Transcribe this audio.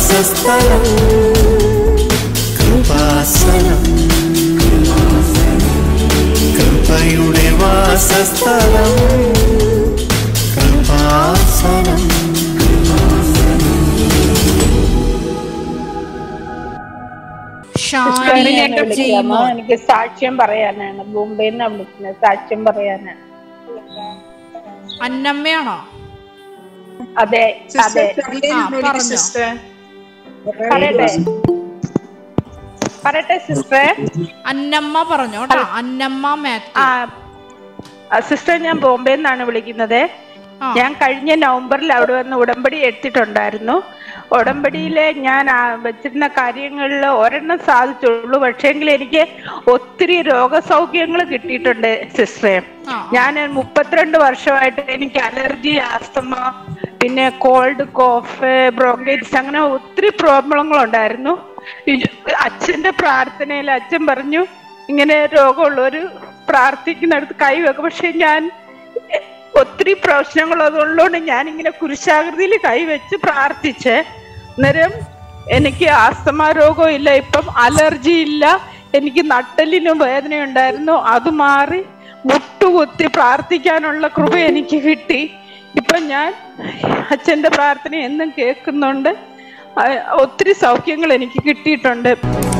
വാസസ്ഥലം കൃപാസനം കൃപയുടെ വാസസ്ഥലം കൃപാസനം ഷാനി സിസ്റ്ററിനെ വിളിക്കാമോ ജെയ്മോൻ എനിക്ക് സാക്ഷ്യം പറയാനാണ് ബോംബെയിൽ നിന്നാണ് വിളിക്കുന്നത് സാക്ഷ്യം പറയാനാണ് അന്നമ്മയാണോ അതെ അതെ ആ പറഞ്ഞോ പറയട്ടെ പറയട്ടെ സിസ്റ്ററെ അന്നമ്മ പറഞ്ഞോ കേട്ടോ അന്നമ്മ മാത്യു ആ ആ, സിസ്റ്റർ ഞാൻ ബോംബെയിൽ നിന്നാണ് വിളിക്കുന്നത് ആ. ഞാൻ കഴിഞ്ഞ നവംബറിൽ അവിടെ വന്ന് ഉടമ്പടി എടുത്തിട്ടുണ്ടായിരുന്നു ഉടമ്പടിയിലെ ഞാൻ ആ വെച്ചിരുന്ന കാര്യങ്ങളിൽ ഒരെണ്ണം സാധിച്ചുള്ളൂ പക്ഷേങ്കിൽ എനിക്ക് ഒത്തിരി രോഗസൗഖ്യങ്ങൾ കിട്ടിയിട്ടുണ്ട് സിസ്റ്ററെ ആ, ഞാൻ മുപ്പത്തിരണ്ട് വർഷമായിട്ട് എനിക്ക് അലർജി ആസ്തമ പിന്നെ കോൾഡ് കോഫ് ബ്രോങ്കൈറ്റിസ് അങ്ങനെ ഒത്തിരി പ്രോബ്ലങ്ങളുണ്ടായിരുന്നു ഈ- അച്ഛന്റെ പ്രാർത്ഥനയിൽ അച്ഛൻ പറഞ്ഞു ഇങ്ങനെ രോഗമുള്ളവര് പ്രാർത്ഥിക്കുന്നിടത്ത് കൈവെക്കും പക്ഷെ ഞാൻ ഒത്തിരി പ്രശ്നങ്ങളുള്ളതുകൊണ്ട് ഞാൻ ഇങ്ങനെ കുരിശാകൃതിയിൽ കൈവച്ച് പ്രാർത്ഥിച്ച് അന്നേരം എനിക്ക് ആസ്തമ രോഗം ഇല്ല ഇപ്പം അലർജി ഇല്ല എനിക്ക് നട്ടലിനും വേദന ഉണ്ടായിരുന്നു അത് മാറി മുട്ടുകുത്തി പ്രാർത്ഥിക്കാനുള്ള കൃപ എനിക്ക് കിട്ടി ഇപ്പൊ ഞാൻ അച്ഛന്റെ പ്രാർത്ഥന എന്നും കേൾക്കുന്നുണ്ട് ആ, ഒത്തിരി സൗഖ്യങ്ങൾ എനിക്ക് കിട്ടിയിട്ടുണ്ട്